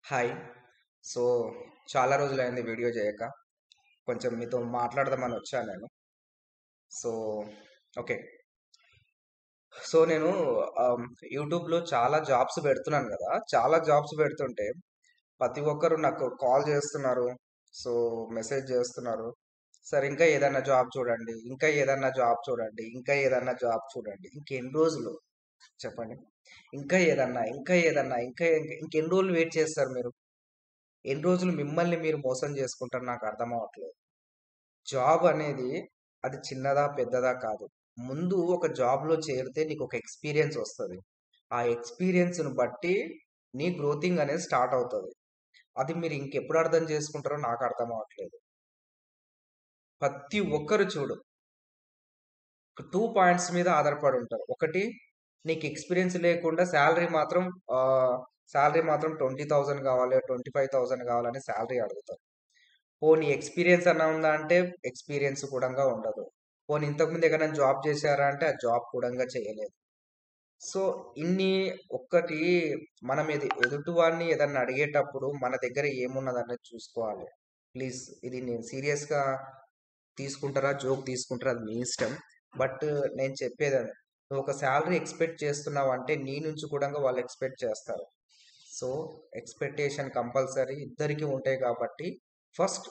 Hi. So, చాలా రోజులైంది video చేయక. కొంచెం మీతో మాట్లాడదామని వచ్చా నేను. So, okay. సో, నేను ఆహ్, యూట్యూబ్‌లో చాలా జాబ్స్ పెడుతున్నాను గదా! చాలా జాబ్స్ పెడుతుంటే, ప్రతి ఒక్కరు నాకు కాల్ చేస్తున్నారు. సో, మెసేజ్ చేస్తున్నారు. సార్ ఇంకా ఏదన్నా జాబ్ చూడండి. ఇంకా ఏదన్నా జాబ్ చూడండి. ఇంకా ఏదన్నా జాబ్ చూడండి. ఇంకెన్ని రోజులు చెప్పండి? ఇంకా ఏదన్నా, ఇంకా ఏదన్నా, ఇంకా ఇంక ఇంకెన్ని రోజులు వెయిట్ చేస్తారు మీరు? ఎన్ని రోజులు మిమ్మల్ని మీరు మోసం చేసుకుంటారో నాకు అర్థం అవ్వట్లేదు. జాబ్ అనేది అది చిన్నదా? పెద్దదా? కాదు. ముందు ఒక జాబ్‌లో చేరితే నీకొక ఎక్స్‌పీరియన్స్ వస్తది. ఆ ఎక్స్‌పీరియన్స్‌ని బట్టి నీ గ్రోతింగ్ అనేది స్టార్ట్ అవుతది. అది మీరు ఇంకెప్పుడు అర్థం చేసుకుంటారో నాకు అర్థం అవ్వట్లేదు. ప్రతి ఒక్కరు చూడు. 2 పాయింట్స్ మీద ఆధారపడి ఉంటారు. ఒకటి నీకు ఎక్స్‌పీరియన్స్ లేకుండా సాలరీ మాత్రం ఆహ్, సాలరీ మాత్రం 20,000 కావాలి, 25,000 కావాలని సాలరీ అడుగుతారు. పోనీ ఎక్స్‌పీరియన్స్ అన్నా ఉందా అంటే ఎక్స్‌పీరియన్స్ కూడంగా ఉండదు. పోనీ ఇంతకుముందు ఎక్కడైనా జాబ్ చేశారా అంటే ఆ జాబ్ కూడంగా చేయలేదు. సో, ఇన్ని ఒక్కటి మనం ఎది ఎదుటివాడిని ఏదన్నా అడిగేటప్పుడు మన దగ్గర ఏమున్నదనేది చూసుకోవాలి. ప్లీజ్ ఇది నేను సీరియస్‌గా తీసుకుంటారా? జోక్ తీసుకుంటారా? అది మీ ఇష్టం. బట్ నేను చెప్పేది నువ్వు ఒక సాలరీ ఎక్స్‌పెక్ట్ చేస్తున్నావంటే నీ నుంచి కూడంగా వాళ్ళు ఎక్స్‌పెక్ట్ చేస్తారు. సో, ఎక్స్‌పెక్టేషన్ కంపల్సరీ ఇద్దరికీ ఉంటాయి కాబట్టి ఫస్ట్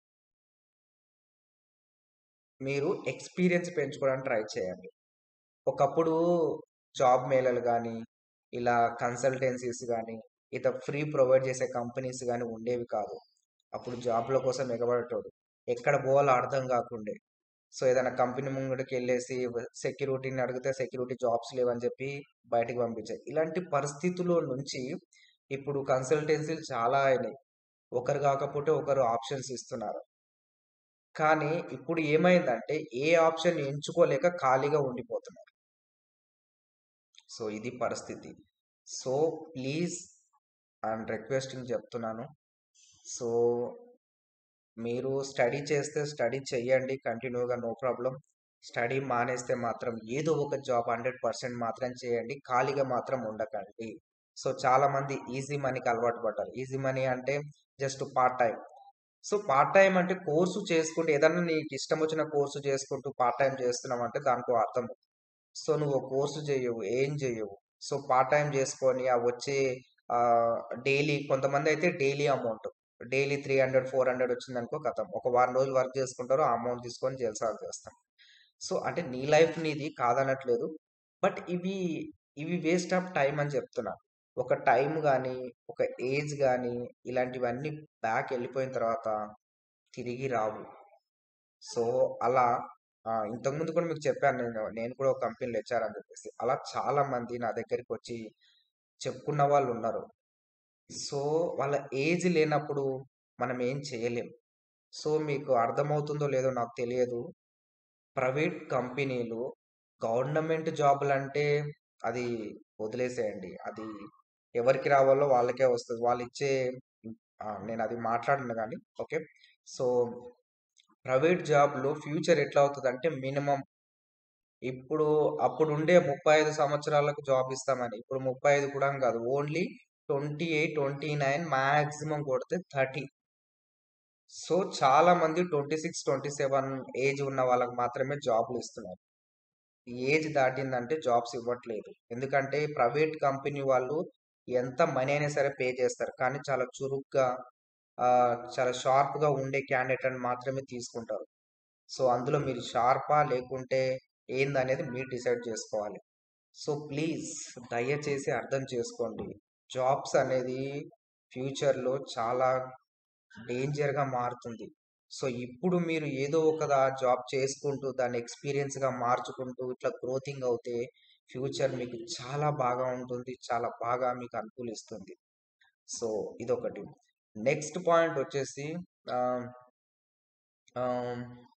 మీరు ఎక్స్‌పీరియన్స్ పెంచుకోవడానికి ట్రై చేయండి. ఒకప్పుడు జాబ్ మేళాలు గాని, ఇలా కన్సల్టెన్సీస్ గాని, ఇట్లా ఫ్రీ ప్రొవైడ్ చేసే కంపెనీస్ గాని ఉండేవి కాదు. అప్పుడు జాబ్‌ల కోసం ఎగబడేటోడు. ఎక్కడ పోవాలో అర్థం కాకుండే. సో, ఏదైనా కంపెనీ ముంగటికెళ్ళేసి వ సెక్యూరిటీని అడిగితే సెక్యూరిటీ జాబ్స్ లేవని చెప్పి బయటికి పంపించాయి. ఇలాంటి పరిస్థితుల్లో నుంచి ఇప్పుడు కన్సల్టెన్సీలు చాలా అయినాయి. ఒకరు కాకపోతే ఒకరు ఆప్షన్స్ ఇస్తున్నారు. కానీ ఇప్పుడు ఏమైందంటే ఏ ఆప్షన్ ఎంచుకోలేక ఖాళీగా ఉండిపోతున్నారు. సో, ఇది పరిస్థితి. సో, ప్లీజ్ ఐయామ్ రిక్వెస్టింగ్ చెప్తున్నాను. సో, మీరు స్టడీ చేస్తే స్టడీ చేయండి కంటిన్యూ‌గా నో ప్రాబ్లమ్. స్టడీ మానేస్తే మాత్రం ఏదో ఒక జాబ్ 100% మాత్రం చేయండి. ఖాళీగా మాత్రం ఉండకండి. సో, చాలామంది ఈజీ మనీకి అలవాటు పడ్డారు. ఈజీ మనీ అంటే just part time. So, part time అంటే కోర్స్ చేసుకుంటూ ఏదన్నా నీకు ఇష్టం వచ్చిన కోర్స్ చేసుకుంటూ పార్ట్ టైమ్ చేస్తున్నావంటే దానికో అర్థం ఉంది. సో, నువ్వు కోర్స్ చేయవు. ఏం చేయవు. సో, పార్ట్ టైమ్ చేసుకొని ఆ వచ్చే ఆహ్, డైలీ కొంతమందయితే డైలీ అమౌంట్. డైలీ 300, 400 వచ్చిందనుకో ఖతం. ఒక వారం రోజులు వర్క్ చేసుకుంటారు. ఆ అమౌంట్ తీసుకొని జల్సాలు చేస్తారు. సో, అంటే నీ లైఫ్ నీది కాదనట్లేదు. బట్ ఇవి, ఇవి వేస్ట్ ఆఫ్ టైమ్ అని చెప్తున్నా. ఒక టైమ్ గాని, ఒక ఏజ్ గాని ఇలాంటివన్నీ బ్యాక్ ఎళ్ళిపోయిన తర్వాత తిరిగి రావు. సో, అలా ఆహ్, ఇంతకుముందు కూడా మీకు చెప్పాను నేను. నేను కూడా ఒక కంపెనీలో హెచ్ఆర్ అని చెప్పేసి. అలా చాలా మంది నా దగ్గరికొచ్చి చెప్పుకున్న వాళ్ళున్నారు. సో, వాళ్ళ ఏజ్ లేనప్పుడు మనం ఏం చేయలేం. సో, మీకు అర్థమవుతుందో లేదో నాకు తెలియదు. ప్రైవేట్ కంపెనీలు గవర్నమెంట్ జాబులంటే అది వదిలేసేయండి. అది ఎవరికి రావాలో వాళ్ళకే వస్తది. వాళ్ళిచ్చే ఆహ్, నేనది మాట్లాడను గానీ ఓకే. సో, ప్రైవేట్ జాబ్‌లో ఫ్యూచర్ ఎట్లా అవుతదంటే మినిమమ్ ఇప్పుడు అప్పుడుండే 35 సంవత్సరాలకు జాబ్ ఇస్తామని. ఇప్పుడు 35 కూడా కాదు. ఓన్లీ 28, 29 మాక్సిమం కొడితే 30. సో, చాలా మంది 26, 27 ఏజ్ ఉన్న వాళ్ళకి మాత్రమే జాబ్‌లు ఇస్తున్నారు. ఈ ఏజ్ దాటిందంటే జాబ్స్ ఇవ్వట్లేదు. ఎందుకంటే ప్రైవేట్ కంపెనీ వాళ్ళు ఎంత మనీ అయినా సరే పే చేస్తారు. కానీ చాలా చురుగ్గా ఆహ్, చాలా షార్ప్‌గా ఉండే క్యాండిడేట్‌ని మాత్రమే తీసుకుంటారు. సో, అందులో మీరు షార్పా? లేకుంటే ఏందనేది మీరు డిసైడ్ చేసుకోవాలి. సో, ప్లీజ్ దయచేసి అర్థం చేసుకోండి. జాబ్స్ అనేది ఫ్యూచర్‌లో చాలా డేంజర్‌గా మారుతుంది. సో, ఇప్పుడు మీరు ఏదో ఒక దా జాబ్ చేసుకుంటూ దాన్ని ఎక్స్‌పీరియన్స్‌గా మార్చుకుంటూ ఇట్లా గ్రోతింగ్ అవుతే ఫ్యూచర్ మీకు చాలా బాగా ఉంటుంది. చాలా బాగా మీకు అనుకూలిస్తుంది. సో, ఇదొకటి. నెక్స్ట్ పాయింట్ వచ్చేసి ఆహ్, ఆహ్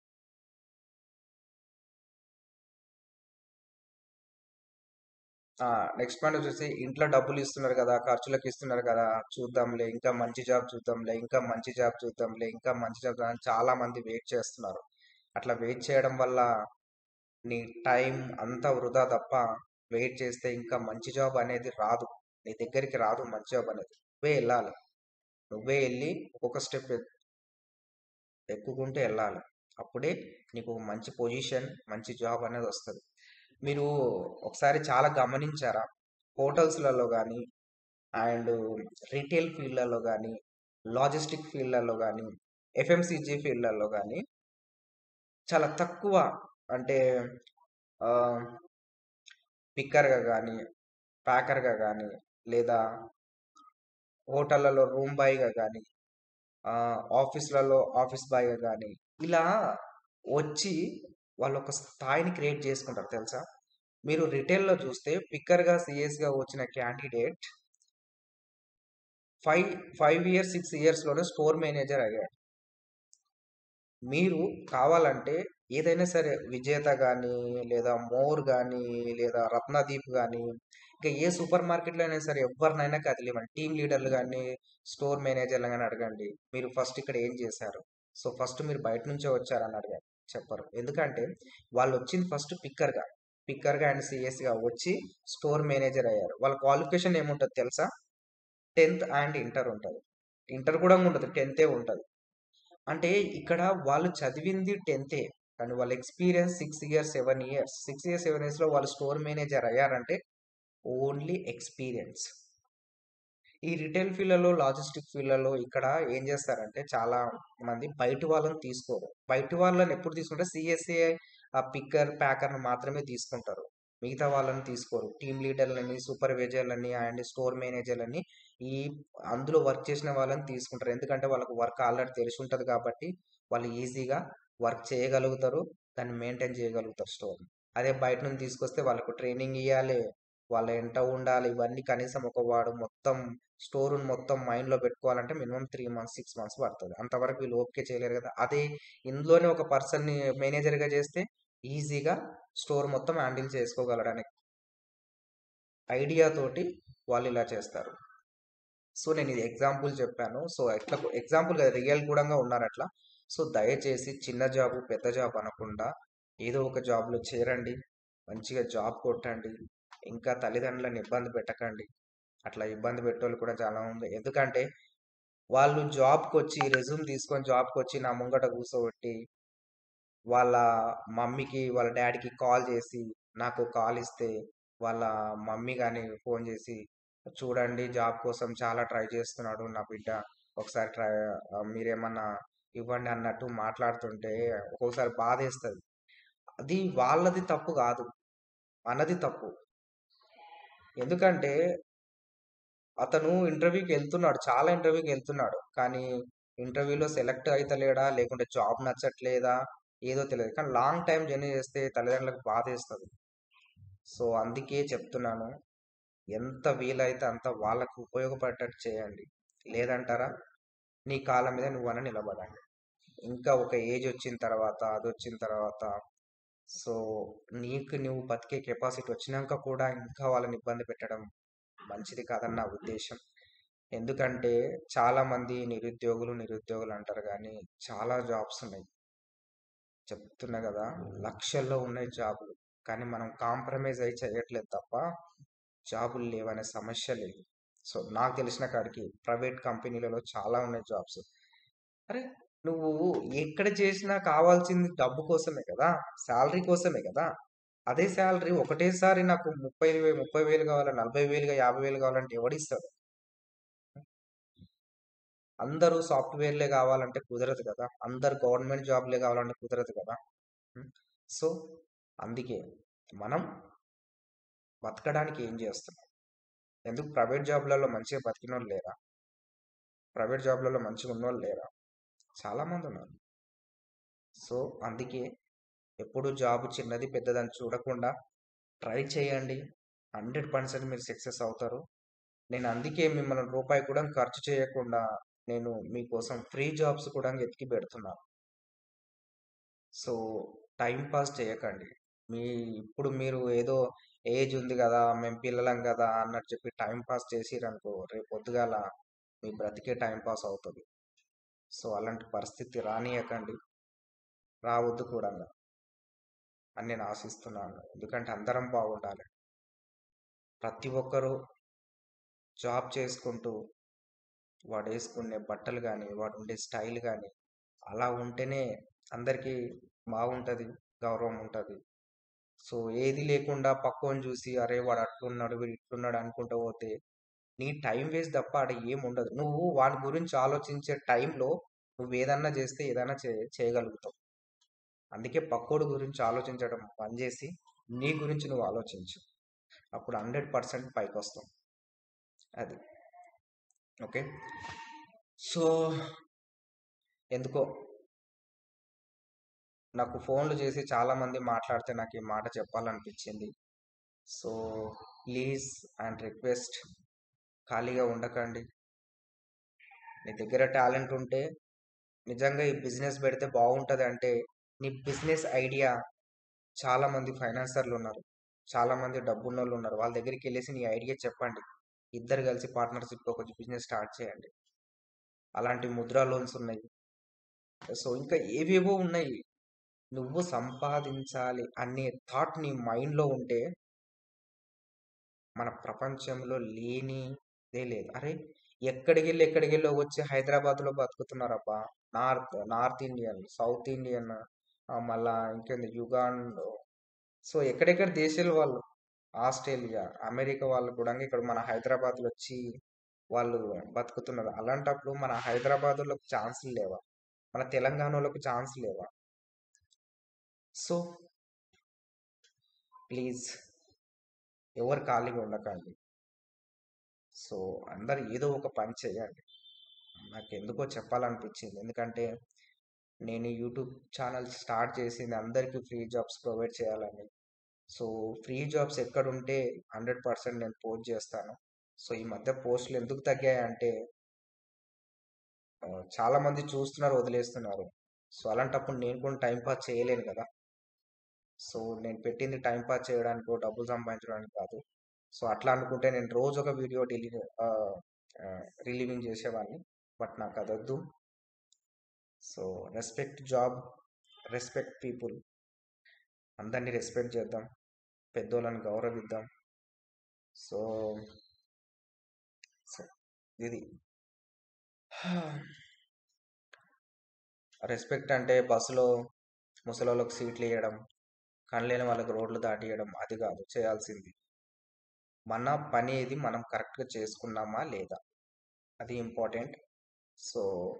ఆ! నెక్స్ట్ పాయింట్ వచ్చేసి ఇంట్లో డబ్బులు ఇస్తున్నారు కదా! ఖర్చులకి ఇస్తున్నారు కదా! చూద్దాంలే ఇంకా మంచి జాబ్ చూద్దాంలే, ఇంకా మంచి జాబ్ చూద్దాంలే, ఇంకా మంచి జాబ్ అని చాలా మంది వెయిట్ చేస్తున్నారు. అట్లా వెయిట్ చేయడం వల్ల నీ టైం అంతా వృధా తప్ప వెయిట్ చేస్తే ఇంకా మంచి జాబ్ అనేది రాదు. నీ దగ్గరికి రాదు మంచి జాబ్ అనేది. నువ్వే ఎళ్ళాలి. నువ్వే వెళ్ళి ఒక్కొక్క స్టెప్ ఎక్కుకుంటూ వెళ్ళాలి అప్పుడే నీకు ఒక మంచి పొజిషన్ మంచి జాబ్ అనేది వస్తుంది మీరు ఒకసారి చాలా గమనించారా హోటల్స్లలో కానీ అండ్ రీటైల్ ఫీల్డ్లలో కానీ లాజిస్టిక్ ఫీల్డ్లలో కానీ ఎఫ్ఎంసీజీ ఫీల్డ్లలో కానీ చాలా తక్కువ అంటే పిక్కర్గా కానీ ప్యాకర్గా కానీ లేదా హోటళ్ళలో రూమ్ బాయ్గా కానీ ఆఫీస్లలో ఆఫీస్ బాయ్గా కానీ ఇలా వచ్చి వాళ్ళు ఒక స్థాయిని క్రియేట్ చేసుకుంటారు తెలుసా మీరు రిటైల్లో చూస్తే పిక్కర్గా సిఎస్గా వచ్చిన candidate five five years six ఇయర్స్లోనే స్టోర్ మేనేజర్ అయ్యాడు మీరు కావాలంటే ఏదైనా సరే విజేత కానీ లేదా మోర్ కానీ లేదా రత్నదీప్ కానీ ఇంకా ఏ సూపర్ మార్కెట్లో అయినా సరే ఎవరినైనా కదిలివ్వండి టీమ్ లీడర్లు కానీ స్టోర్ మేనేజర్లు కానీ అడగండి మీరు ఫస్ట్ ఇక్కడ ఏం చేశారు సో ఫస్ట్ మీరు బయట నుంచే వచ్చారని అడగండి చెప్పరు ఎందుకంటే వాళ్ళు వచ్చింది ఫస్ట్ పిక్కర్గా పిక్కర్గా అండ్ సిఎస్గా వచ్చి స్టోర్ మేనేజర్ అయ్యారు వాళ్ళ క్వాలిఫికేషన్ ఏముంటుంది తెలుసా టెన్త్ అండ్ ఇంటర్ ఉంటుంది ఇంటర్ కూడా ఉండదు టెన్తే ఉంటుంది అంటే ఇక్కడ వాళ్ళు చదివింది టెన్తే కానీ వాళ్ళ experience six years seven years six years seven ఇయర్స్లో వాళ్ళు స్టోర్ మేనేజర్ అయ్యారంటే ఓన్లీ ఎక్స్పీరియన్స్ ఈ రిటైల్ ఫీల్డ్లలో లాజిస్టిక్ ఫీల్డ్లలో ఇక్కడ ఏం చేస్తారంటే చాలా మంది బయట వాళ్ళని తీసుకోరు బయట వాళ్ళని ఎప్పుడు తీసుకుంటే సిఎస్ఏ ఆ పిక్కర్ ప్యాకర్ని మాత్రమే తీసుకుంటారు మిగతా వాళ్ళని తీసుకోరు టీమ్ లీడర్లని సూపర్వైజర్లని అండ్ స్టోర్ మేనేజర్లని ఈ అందులో వర్క్ చేసిన వాళ్ళని తీసుకుంటారు ఎందుకంటే వాళ్ళకు వర్క్ ఆల్రెడీ తెలిసి ఉంటుంది కాబట్టి వాళ్ళు ఈజీగా వర్క్ చేయగలుగుతారు దాన్ని మెయింటైన్ చేయగలుగుతారు స్టోర్ అదే బయట నుంచి తీసుకొస్తే వాళ్ళకు ట్రైనింగ్ ఇవ్వాలి వాళ్ళ ఎంట ఉండాలి ఇవన్నీ కనీసం ఒక వాడు మొత్తం స్టోర్ మొత్తం మైండ్లో పెట్టుకోవాలంటే minimum three months six months పడుతుంది అంతవరకు వీళ్ళు ఓపిక చేయలేరు కదా అదే ఇందులోనే ఒక పర్సన్ని మేనేజర్గా చేస్తే ఈజీగా స్టోర్ మొత్తం హ్యాండిల్ చేసుకోగలడానికి ఐడియా తోటి వాళ్ళు ఇలా చేస్తారు సో నేను ఇది ఎగ్జాంపుల్ చెప్పాను సో ఎట్లా ఎగ్జాంపుల్ కదా రియల్ కూడా ఉన్నారు అట్లా సో దయచేసి చిన్న జాబ్ పెద్ద జాబ్ అనకుండా ఏదో ఒక జాబ్లో చేరండి మంచిగా జాబ్ కొట్టండి ఇంకా తల్లిదండ్రులను ఇబ్బంది పెట్టకండి అట్లా ఇబ్బంది పెట్టేవాళ్ళు కూడా చాలా ఉంది ఎందుకంటే వాళ్ళు జాబ్కి వచ్చి రెజ్యూమ్ తీసుకొని జాబ్కి వచ్చి నా ముంగట కూర్చోబెట్టి వాళ్ళ మమ్మీకి వాళ్ళ డాడీకి కాల్ చేసి నాకు కాల్ ఇస్తే వాళ్ళ మమ్మీ కానీ ఫోన్ చేసి చూడండి జాబ్ కోసం చాలా ట్రై చేస్తున్నాడు నా బిడ్డ ఒకసారి ట్రై మీరేమన్నా ఇవ్వండి అన్నట్టు మాట్లాడుతుంటే ఒక్కొక్కసారి బాధ వేస్తుంది అది వాళ్ళది తప్పు కాదు మనది తప్పు ఎందుకంటే అతను ఇంటర్వ్యూకి వెళ్తున్నాడు చాలా ఇంటర్వ్యూకి వెళ్తున్నాడు కానీ ఇంటర్వ్యూలో సెలెక్ట్ అవుతలేడా లేకుంటే జాబ్ నచ్చట్లేదా ఏదో తెలియదు కానీ లాంగ్ టైం జర్నీ చేస్తే తల్లిదండ్రులకు బాధ వేస్తుంది సో అందుకే చెప్తున్నాను ఎంత వీలైతే అంత వాళ్ళకు ఉపయోగపడేటట్టు చేయండి లేదంటారా నీ కాళ్ళ మీద నువ్వన నిలబడండి ఇంకా ఒక ఏజ్ వచ్చిన తర్వాత అది వచ్చిన తర్వాత సో నీకు నువ్వు బతికే కెపాసిటీ వచ్చినాక కూడా ఇంకా వాళ్ళని ఇబ్బంది పెట్టడం మంచిది కాదని నా ఉద్దేశం ఎందుకంటే చాలామంది నిరుద్యోగులు నిరుద్యోగులు అంటారు కానీ చాలా జాబ్స్ ఉన్నాయి చెప్తున్నా కదా లక్షల్లో ఉన్నాయి జాబులు కానీ మనం కాంప్రమైజ్ అయి చేయట్లేదు తప్ప జాబులు లేవనే సమస్య లేదు సో నాకు తెలిసిన కాడికి ప్రైవేట్ కంపెనీలలో చాలా ఉన్నాయి జాబ్స్ అరే నువ్వు ఎక్కడ చేసినా కావాల్సింది డబ్బు కోసమే కదా శాలరీ కోసమే కదా అదే శాలరీ ఒకటేసారి నాకు ముప్పై వే- ముప్పై వేలు కావాలి నలభై వేలుగా యాభై వేలు కావాలంటే ఎవడిస్తాడు అందరూ సాఫ్ట్వేర్లే కావాలంటే కుదరదు కదా అందరు గవర్నమెంట్ జాబ్లే కావాలంటే కుదరదు కదా ఉం? సో అందుకే మనం బతకడానికి ఏం చేస్తున్నాం ఎందుకు ప్రైవేట్ జాబ్లలో మంచిగా బతికినోళ్ళు లేరా ప్రైవేట్ జాబ్లలో మంచిగా ఉన్నోళ్ళు లేరా చాలామంది ఉన్నారు సో అందుకే ఎప్పుడు జాబ్ చిన్నది పెద్దదని చూడకుండా ట్రై చేయండి హండ్రెడ్ పర్సెంట్ మీరు సక్సెస్ అవుతారు నేను అందుకే మిమ్మల్ని రూపాయి కూడా ఖర్చు చేయకుండా నేను మీకోసం ఫ్రీ జాబ్స్ కూడా వెతికి పెడుతున్నాను సో టైం పాస్ చేయకండి మీ ఇప్పుడు మీరు ఏదో ఏజ్ ఉంది కదా మేము పిల్లలం కదా అన్నట్టు చెప్పి టైం పాస్ చేసిరనుకో రేపు పొద్దుగాల మీ బ్రతికే టైం పాస్ అవుతుంది సో అలాంటి పరిస్థితి రానియకండి రావద్దు కూడా అని నేను ఆశిస్తున్నాను ఎందుకంటే అందరం బాగుండాలి ప్రతి ఒక్కరూ జాబ్ చేసుకుంటూ వాడు వేసుకునే బట్టలు కానీ వాడు ఉండే స్టైల్ కానీ అలా ఉంటేనే అందరికీ బాగుంటుంది గౌరవం ఉంటుంది సో ఏది లేకుండా పక్కోని చూసి అరే వాడు అట్లున్నాడు వీడు ఇట్లున్నాడు అనుకుంటూ పోతే నీ టైం వేస్ట్ తప్ప ఆడ ఏం ఉండదు నువ్వు వాని గురించి ఆలోచించే టైంలో నువ్వు ఏదన్నా చేస్తే ఏదైనా చే చేయగలుగుతావు అందుకే పక్కోడు గురించి ఆలోచించడం బంద్ చేసి నీ గురించి నువ్వు ఆలోచించు అప్పుడు హండ్రెడ్ పర్సెంట్ పైకి వస్తాం అది ఓకే సో ఎందుకో నాకు ఫోన్లు చేసి చాలామంది మాట్లాడితే నాకు ఈ మాట చెప్పాలనిపించింది సో ప్లీజ్ అండ్ రిక్వెస్ట్ ఖాళీగా ఉండకండి నీ దగ్గర టాలెంట్ ఉంటే నిజంగా ఈ బిజినెస్ పెడితే బాగుంటుంది అంటే నీ బిజినెస్ ఐడియా చాలామంది ఫైనాన్సర్లు ఉన్నారు చాలామంది డబ్బున్న వాళ్ళు ఉన్నారు వాళ్ళ దగ్గరికి వెళ్ళేసి నీ ఐడియా చెప్పండి ఇద్దరు కలిసి పార్ట్నర్షిప్తో ఒక బిజినెస్ స్టార్ట్ చేయండి అలాంటి ముద్రా లోన్స్ ఉన్నాయి సో ఇంకా ఏవేవో ఉన్నాయి నువ్వు సంపాదించాలి అనే థాట్ నీ మైండ్లో ఉంటే మన ప్రపంచంలో లేనిదే లేదు అరే ఎక్కడికి వెళ్ళి ఎక్కడికి వెళ్ళి వచ్చి హైదరాబాద్లో బతుకుతున్నారబ్బా north north Indian south Indian మళ్ళా ఇంకేంది యుగాండ్ సో ఎక్కడెక్కడ దేశాల వాళ్ళు ఆస్ట్రేలియా అమెరికా వాళ్ళు కూడా ఇక్కడ మన హైదరాబాద్లో వచ్చి వాళ్ళు బతుకుతున్నారు అలాంటప్పుడు మన హైదరాబాద్లోకి ఛాన్సులు లేవా మన తెలంగాణలోకి ఛాన్స్ లేవా సో ప్లీజ్ ఎవరు ఖాళీగా ఉండకండి సో అందరు ఏదో ఒక పని చేయండి నాకు ఎందుకో చెప్పాలనిపించింది ఎందుకంటే నేను యూట్యూబ్ ఛానల్ స్టార్ట్ చేసింది అందరికీ ఫ్రీ జాబ్స్ ప్రొవైడ్ చేయాలని సో ఫ్రీ జాబ్స్ ఎక్కడ ఉంటే హండ్రెడ్ పర్సెంట్ నేను పోస్ట్ చేస్తాను సో ఈ మధ్య పోస్టులు ఎందుకు తగ్గాయంటే ఆ, చాలా మంది చూస్తున్నారు వదిలేస్తున్నారు సో అలాంటప్పుడు నేను కూడా టైం పాస్ చేయలేను కదా సో నేను పెట్టింది టైం పాస్ చేయడానికి డబ్బులు సంపాదించడానికి కాదు సో అట్లా అనుకుంటే నేను రోజు ఒక వీడియో డిలీ రిలీవింగ్ చేసేవాడిని బట్ నాకు అదొద్దు so respect job respect people అందరినీ రెస్పెక్ట్ చేద్దాం పెద్దోళ్ళని గౌరవిద్దాం సో సో ఇది రెస్పెక్ట్ అంటే బస్సులో ముసలోళ్ళకి సీట్లు ఇవ్వడం కనలేని వాళ్ళకి రోడ్లు దాటియడం అది కాదు చేయాల్సింది మన పని ఏది మనం కరెక్ట్గా చేసుకున్నామా లేదా అది ఇంపార్టెంట్ సో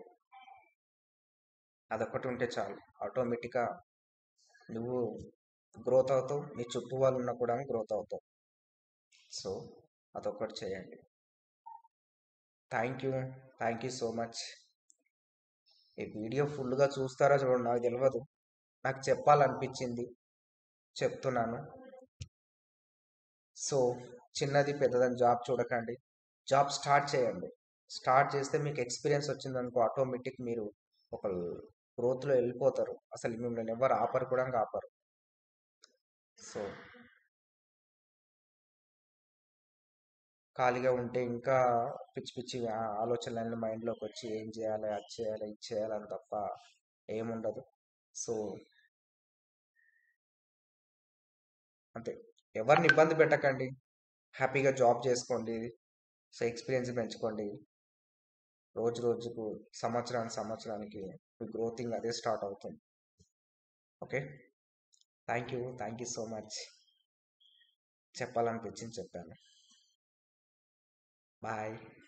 అదొకటి ఉంటే చాలు ఆటోమేటిక్గా నువ్వు గ్రోత్ అవుతావు నీ చుట్టూ వాళ్ళు ఉన్నా కూడా గ్రోత్ అవుతావు సో అదొకటి చేయండి thank you thank you so much ఈ వీడియో ఫుల్గా చూస్తారో చూడండి నాకు తెలియదు నాకు చెప్పాలనిపించింది చెప్తున్నాను సో చిన్నది పెద్దదని జాబ్ చూడకండి జాబ్ స్టార్ట్ చేయండి స్టార్ట్ చేస్తే మీకు ఎక్స్పీరియన్స్ వచ్చిందనుకో ఆటోమేటిక్ మీరు ఒక గ్రోత్లో వెళ్ళిపోతారు అసలు మిమ్మల్ని ఎవరు ఆపరు కూడా ఆపరు సో ఖాళీగా ఉంటే ఇంకా పిచ్చి పిచ్చి ఆ- ఆలోచనలన్నీ మైండ్లోకి వచ్చి ఏం చేయాలి అది చేయాలి ఇది చేయాలని తప్ప ఏముండదు సో అంతే ఎవరిని ఇబ్బంది పెట్టకండి హ్యాపీగా జాబ్ చేసుకోండి సో ఎక్స్పీరియన్స్ పెంచుకోండి రోజు రోజుకు సంవత్సరానికి సంవత్సరానికి మీ గ్రోతింగ్ అదే స్టార్ట్ అవుతుంది okay thank you thank you so much చెప్పాలనిపించింది చెప్పాను బాయ్